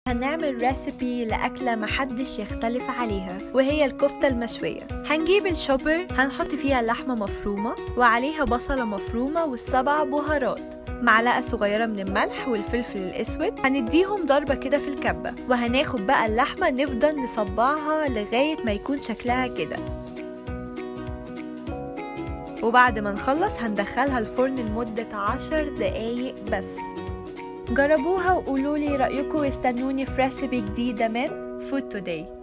هنعمل ريسيبي لأكلة محدش يختلف عليها وهي الكفتة المشوية هنجيب الشوبر هنحط فيها اللحمة مفرومة وعليها بصلة مفرومة والسبع بهارات معلقة صغيرة من الملح والفلفل الأسود هنديهم ضربة كده في الكبة وهناخد بقى اللحمة نفضل نصبعها لغاية ما يكون شكلها كده وبعد ما نخلص هندخلها الفرن لمدة عشر دقايق بس جربوها وقولوا لي رأيكم واستنوني في ريسيبي جديدة من فود توداي